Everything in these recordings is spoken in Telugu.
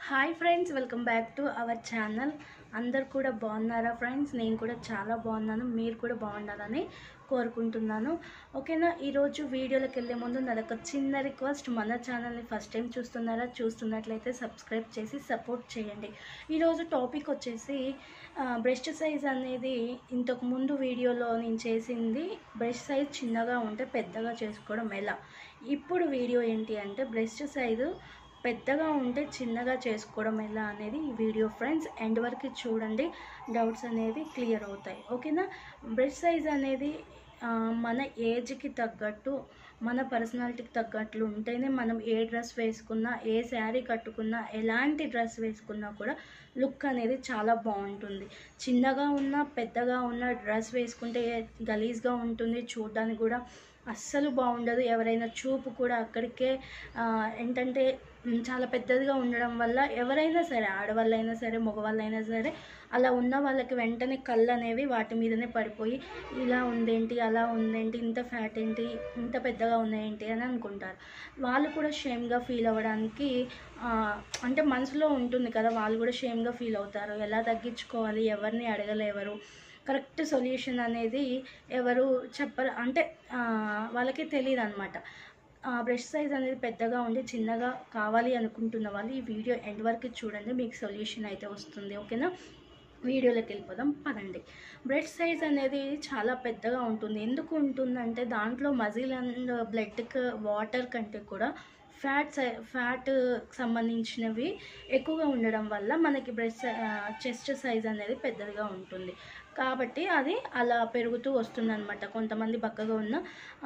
hi friends welcome back to our channel అందరు కూడా బాగున్నారా ఫ్రెండ్స్ నేను కూడా చాలా బాగున్నాను మీరు కూడా బాగుండాలని కోరుకుంటున్నాను ఓకేనా ఈరోజు వీడియోలోకి వెళ్ళే ముందు నాదొక చిన్న రిక్వెస్ట్ మన ఛానల్ని ఫస్ట్ టైం చూస్తున్నారా చూస్తున్నట్లయితే సబ్స్క్రైబ్ చేసి సపోర్ట్ చేయండి ఈరోజు టాపిక్ వచ్చేసి బ్రెస్ట్ సైజ్ అనేది ఇంతకు ముందు వీడియోలో నేను చేసింది బ్రెస్ట్ సైజ్ చిన్నగా ఉంటే పెద్దగా చేసుకోవడం ఎలా ఇప్పుడు వీడియో ఏంటి అంటే బ్రెస్ట్ సైజు పెద్దగా ఉంటే చిన్నగా చేసుకోవడం ఎలా అనేది ఈ వీడియో ఫ్రెండ్స్ ఎండ్ వరకు చూడండి డౌట్స్ అనేది క్లియర్ అవుతాయి ఓకేనా బ్రెస్ట్ సైజ్ అనేది ఆ, మన ఏజ్కి తగ్గట్టు మన పర్సనాలిటీకి తగ్గట్లు ఉంటేనే మనం ఏ డ్రెస్ వేసుకున్నా ఏ శారీ కట్టుకున్నా ఎలాంటి డ్రెస్ వేసుకున్నా కూడా లుక్ అనేది చాలా బాగుంటుంది చిన్నగా ఉన్న పెద్దగా ఉన్న డ్రెస్ వేసుకుంటే గలీజ్గా ఉంటుంది చూడడానికి కూడా అస్సలు బాగుండదు ఎవరైనా చూపు కూడా అక్కడికే ఆ, ఏంటంటే మ్, చాలా పెద్దదిగా ఉండడం వల్ల ఎవరైనా సరే ఆడవాళ్ళైనా సరే మగవాళ్ళైనా సరే అలా ఉన్న వాళ్ళకి వెంటనే కళ్ళు అనేవి వాటి మీదనే పడిపోయి ఇలా ఉందేంటి అలా ఉందేంటి ఇంత ఫ్యాట్ ఏంటి ఇంత పెద్దగా ఉన్నాయేంటి అని అనుకుంటారు వాళ్ళు కూడా షేమ్గా ఫీల్ అవ్వడానికి ఆ, అంటే మనసులో ఉంటుంది కదా వాళ్ళు కూడా షేమ్గా ఫీల్ అవుతారు ఎలా తగ్గించుకోవాలి ఎవరిని అడగలేవరు కరెక్ట్ సొల్యూషన్ అనేది ఎవరు చెప్పరు అంటే ఆ, వాళ్ళకి తెలియదు అనమాట బ్రష్ సైజ్ అనేది పెద్దగా ఉండి చిన్నగా కావాలి అనుకుంటున్న వాళ్ళు ఈ వీడియో ఎండ్ వరకు చూడండి మీకు సొల్యూషన్ అయితే వస్తుంది ఓకేనా వీడియోలోకి వెళ్ళిపోదాం పదండి బ్రెడ్ సైజ్ అనేది చాలా పెద్దగా ఉంటుంది ఎందుకు ఉంటుందంటే దాంట్లో మజిల్ అండ్ బ్లడ్కి వాటర్ కంటే కూడా ఫ్యాట్ సై ఫ్యాట్ సంబంధించినవి ఎక్కువగా ఉండడం వల్ల మనకి బ్రెస్ట్ చెస్ట్ సైజ్ అనేది పెద్దదిగా ఉంటుంది కాబట్టి అది అలా పెరుగుతూ వస్తుంది అనమాట కొంతమంది బక్కగా ఉన్న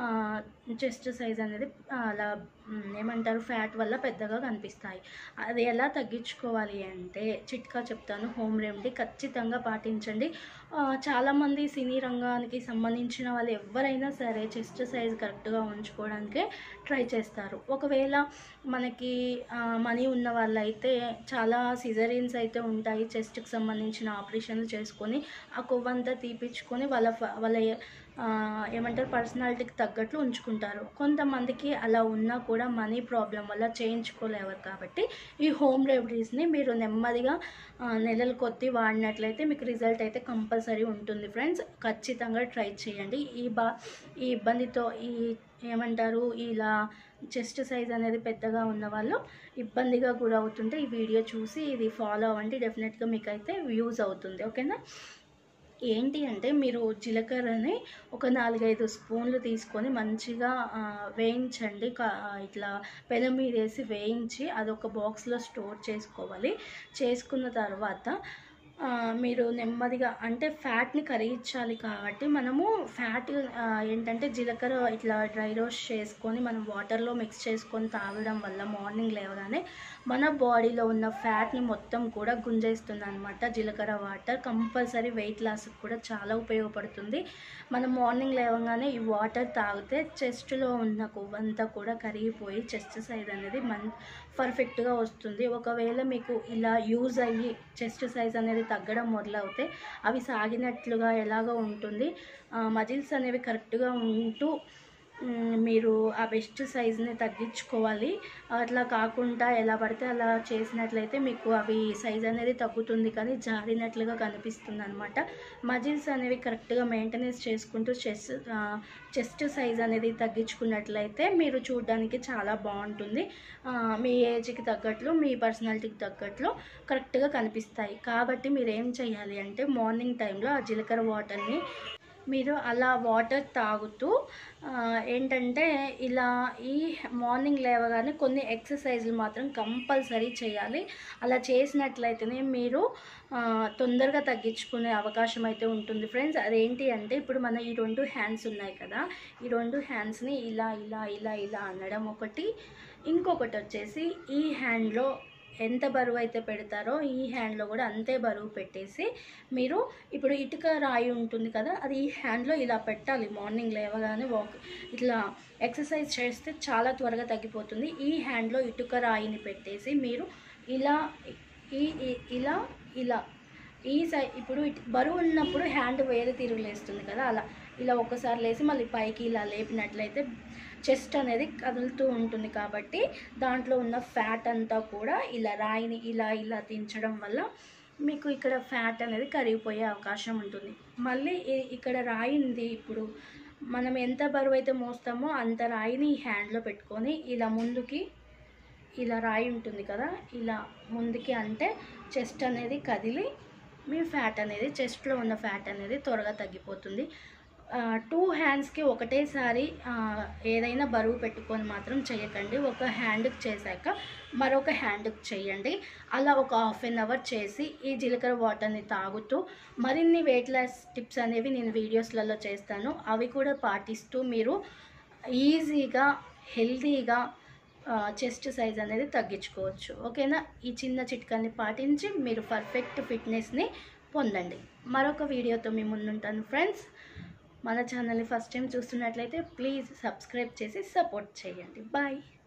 చెస్ట్ సైజ్ అనేది అలా మ్, ఏమంటారు ఫ్యాట్ వల్ల పెద్దగా కనిపిస్తాయి అది ఎలా తగ్గించుకోవాలి అంటే చిట్కా చెప్తాను హోమ్ రెమెడీ ఖచ్చితంగా పాటించండి ఆ, చాలామంది సినీ రంగానికి సంబంధించిన వాళ్ళు ఎవరైనా సరే చెస్ట్ సైజ్ కరెక్ట్గా ఉంచుకోవడానికే ట్రై చేస్తారు ఒకవేళ మనకి మనీ ఉన్న వాళ్ళైతే చాలా సిజరీన్స్ అయితే ఉంటాయి చెస్ట్కి సంబంధించిన ఆపరేషన్లు చేసుకొని ఆ కొవ్వంతా తీపిచ్చుకొని వాళ్ళ ఫ- వాళ్ళ ఆ, ఏమంటారు పర్సనాలిటీకి తగ్గట్లు ఉంచుకుంటారు కొంతమందికి అలా ఉన్నా కూడా మనీ ప్రాబ్లం వల్ల చేయించుకోలేరు కాబట్టి ఈ హోమ్ రెమెడీస్ని మీరు నెమ్మదిగా ఆ, నెలల కొద్దీ వాడినట్లయితే మీకు రిజల్ట్ అయితే కంపల్సరీ ఉంటుంది ఫ్రెండ్స్ ఖచ్చితంగా ట్రై చేయండి ఈ బా ఈ ఇబ్బందితో ఈ ఏమంటారు ఇలా చెస్ట్ సైజ్ అనేది పెద్దగా ఉన్న వాళ్ళు ఇబ్బందిగా గురవుతుంటే ఈ వీడియో చూసి ఇది ఫాలో అవ్వండి డెఫినెట్గా మీకు అయితే యూజ్ అవుతుంది ఓకేనా ఏంటి అంటే మీరు జీలకర్రని ఒక నాలుగైదు స్పూన్లు తీసుకొని మంచిగా ఆ, వేయించండి కా- ఆ, ఇట్లా పెనం మీద వేసి వేయించి అదొక బాక్స్లో స్టోర్ చేసుకోవాలి చేసుకున్న తర్వాత ఆ, మీరు నెమ్మదిగా అంటే ఫ్యాట్ని కరిగించాలి కాబట్టి మనము ఫ్యాట్ ఆ, ఏంటంటే జీలకర్ర ఇట్లా డ్రై రోస్ట్ చేసుకొని మనం వాటర్లో మిక్స్ చేసుకొని తాగడం వల్ల మార్నింగ్ లేవగానే మన బాడీలో ఉన్న ఫ్యాట్ని మొత్తం కూడా గుంజేస్తుంది అనమాట జీలకర్ర వాటర్ కంపల్సరీ వెయిట్ లాస్కి కూడా చాలా ఉపయోగపడుతుంది మనం మార్నింగ్ లేవగానే ఈ వాటర్ తాగితే చెస్ట్లో ఉన్న కొవ్వంతా కూడా కరిగిపోయి చెస్ట్ సైజ్ అనేది మన్ పర్ఫెక్ట్గా వస్తుంది ఒకవేళ మీకు ఇలా యూజ్ అయ్యి చెస్ట్ సైజ్ అనేది తగ్గడం మొదలవుతే అవి సాగినట్లుగా ఎలాగో ఉంటుంది మజిల్స్ అనేవి కరెక్ట్గా ఉంటూ మ్, మీరు ఆ బెస్ట్ సైజ్ని తగ్గించుకోవాలి అట్లా కాకుండా ఎలా పడితే అలా చేసినట్లయితే మీకు అవి సైజ్ అనేది తగ్గుతుంది కానీ జారినట్లుగా కనిపిస్తుంది అనమాట మజిల్స్ అనేవి కరెక్ట్గా మెయింటెనెన్స్ చేసుకుంటూ చెస్ట్ చెస్ట్ సైజ్ అనేది తగ్గించుకున్నట్లయితే మీరు చూడడానికి చాలా బాగుంటుంది ఆ, మీ ఏజ్కి తగ్గట్లు మీ పర్సనాలిటీకి తగ్గట్లు కరెక్ట్గా కనిపిస్తాయి కాబట్టి మీరు ఏం చేయాలి అంటే మార్నింగ్ టైంలో ఆ జీలకర్ర వాటర్ని మీరు అలా వాటర్ తాగుతూ ఆ, ఏంటంటే ఇలా ఈ మార్నింగ్ లేవగానే కొన్ని ఎక్సర్సైజులు మాత్రం కంపల్సరీ చేయాలి అలా చేసినట్లయితేనే మీరు ఆ, తొందరగా తగ్గించుకునే అవకాశం అయితే ఉంటుంది ఫ్రెండ్స్ అదేంటి అంటే ఇప్పుడు మన ఈ రెండు హ్యాండ్స్ ఉన్నాయి కదా ఈ రెండు హ్యాండ్స్ని ఇలా ఇలా ఇలా ఇలా అనడం ఒకటి ఇంకొకటి వచ్చేసి ఈ హ్యాండ్లో ఎంత బరువు అయితే పెడతారో ఈ హ్యాండ్లో కూడా అంతే బరువు పెట్టేసి మీరు ఇప్పుడు ఇటుక రాయి ఉంటుంది కదా అది ఈ హ్యాండ్లో ఇలా పెట్టాలి మార్నింగ్ లేవగానే వాక్ ఇట్లా ఎక్సర్సైజ్ చేస్తే చాలా త్వరగా తగ్గిపోతుంది ఈ హ్యాండ్లో ఇటుక రాయిని పెట్టేసి మీరు ఇలా ఈ ఈ- ఇలా ఇలా ఈ సై ఇప్పుడు ఇట్- బరువు ఉన్నప్పుడు హ్యాండ్ వేరే తిరుగులేస్తుంది కదా అలా ఇలా ఒక్కసారి లేసి మళ్ళీ పైకి ఇలా లేపినట్లయితే చెస్ట్ అనేది కదులుతూ ఉంటుంది కాబట్టి దాంట్లో ఉన్న ఫ్యాట్ అంతా కూడా ఇలా రాయిని ఇలా ఇలా దించడం వల్ల మీకు ఇక్కడ ఫ్యాట్ అనేది కరిగిపోయే అవకాశం ఉంటుంది మళ్ళీ ఈ- ఇక్కడ రాయి ఉంది ఇప్పుడు మనం ఎంత బరువు అయితే మోస్తామో అంత రాయిని ఈ హ్యాండ్లో పెట్టుకొని ఇలా ముందుకి ఇలా రాయి ఉంటుంది కదా ఇలా ముందుకి అంటే చెస్ట్ అనేది కదిలి మీ ఫ్యాట్ అనేది చెస్ట్లో ఉన్న ఫ్యాట్ అనేది త్వరగా తగ్గిపోతుంది టూ హ్యాండ్స్కి ఒకటేసారి ఆ, ఏదైనా బరువు పెట్టుకొని మాత్రం చేయకండి ఒక హ్యాండ్కి చేశాక మరొక హ్యాండ్కి చేయండి అలా ఒక హాఫ్ అన్ అవర్ చేసి ఈ జీలకర్ర వాటర్ని తాగుతూ మరిన్ని వెయిట్ లాస్ టిప్స్ అనేవి నేను వీడియోస్లలో చేస్తాను అవి కూడా పాటిస్తూ మీరు ఈజీగా హెల్తీగా చెస్ట్ సైజ్ అనేది తగ్గించుకోవచ్చు ఓకేనా ఈ చిన్న చిట్కాని పాటించి మీరు పర్ఫెక్ట్ ఫిట్నెస్ని పొందండి మరొక వీడియోతో మీ ముందుంటాను ఫ్రెండ్స్ మన ఛానల్ని ఫస్ట్ టైం చూస్తున్నట్లయితే ప్లీజ్ సబ్స్క్రైబ్ చేసి సపోర్ట్ చేయండి బాయ్